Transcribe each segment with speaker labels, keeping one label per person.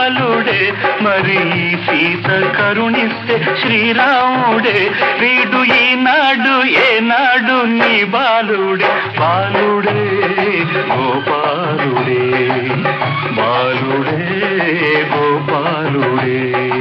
Speaker 1: బాలుడే మరి ఈ సీత కరుణిస్తే శ్రీరాముడే వీడు ఈనాడు ఏనాడు నీ బాలుడే బాలుడే గోపాలుడే బాలుడే గోపాలుడే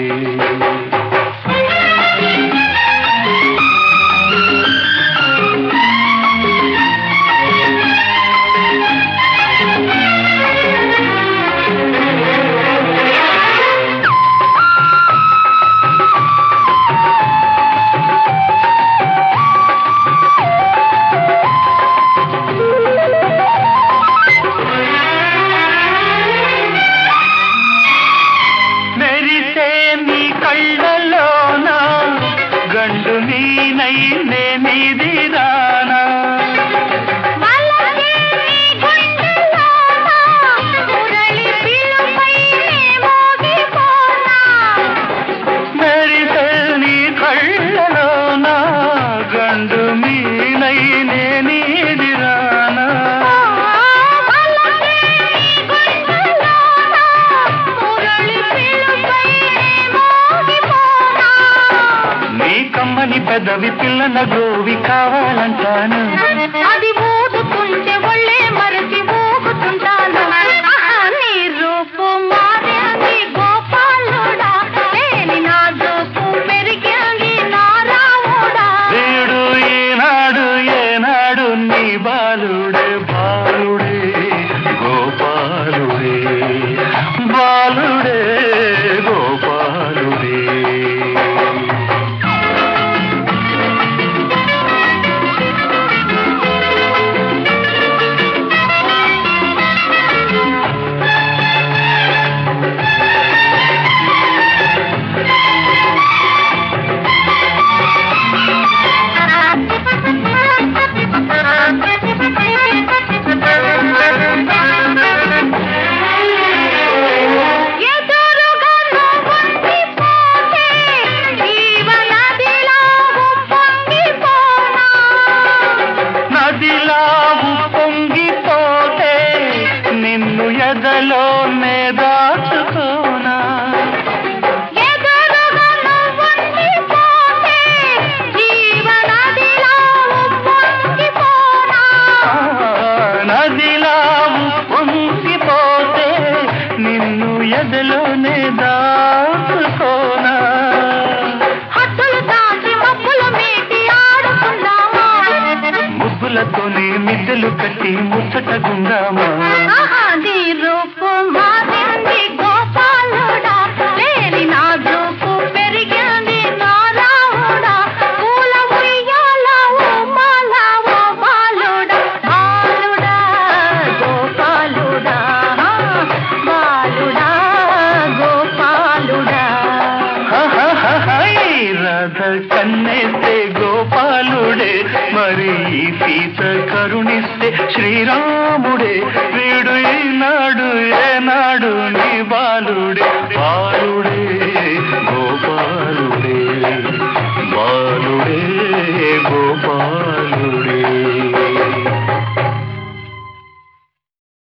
Speaker 1: మెరిసే నీ కళ్ళలోన గండు నీనై నేనిది రానా
Speaker 2: మలగే గుండెలోన మురళి పిలుపై మోగిపోనా
Speaker 1: మెరిసే నీ కళ్ళలోన గండు నీనై నేనిది రానా
Speaker 2: మలగే గుండెలోన మురళి పిలుపై మోగిపోనా
Speaker 1: నీ కమ్మని పెదవి పిల్లన గోవి కావాలంటాను
Speaker 2: అది ఊదుకుంటే ఒళ్ళే మరచి ఊగుతుంటాను ఆహా, నీ రూపు మారింది గోపాలుడా లేని నా జోపు పెరిగింది నా రాముడా
Speaker 1: వీడు ఈనాడు ఏనాడు నీ బాలుడే బాలుడే గోపాలుడే బాలుడే గోపాలుడే
Speaker 2: ఎదురుగా నువ్వుండిపోతే జీవనదిలో ఉప్పొంగిపోనా
Speaker 1: నదిలా పొంగిపోతే నిన్ను ఎదలోనే దాచుకోనా
Speaker 2: ఎదురుగా నువ్వుండిపోతే జీవనదిలో ఉప్పొంగిపోనా
Speaker 1: నదిలా పొంగిపోతే నిన్ను ఎదలోనే దాచుకోనా
Speaker 2: హద్దులు దాటి మబ్బులు మీటి ఆడుకుందామా
Speaker 1: ముగ్గులతోనే మిద్దెలు కట్టి ముచ్చటగుందామా
Speaker 2: ఆహా, నీ రూపు మారింది గోపాలుడా లేని నా జూపు పెరిగింది నా రాముడా పూల ఉయ్యాల ఉమ్మాల ఓ బాలుడా బాలుడా గోపాలుడా బాలుడా గోపాలుడా
Speaker 1: హహహహై, రాధ కన్నేస్తే గోపాలుడే మరి ఈ సీత కరుణిస్తే శ్రీరాముడే వీడు ఈనాడు ఏనాడు నీ బాలుడే బాలుడే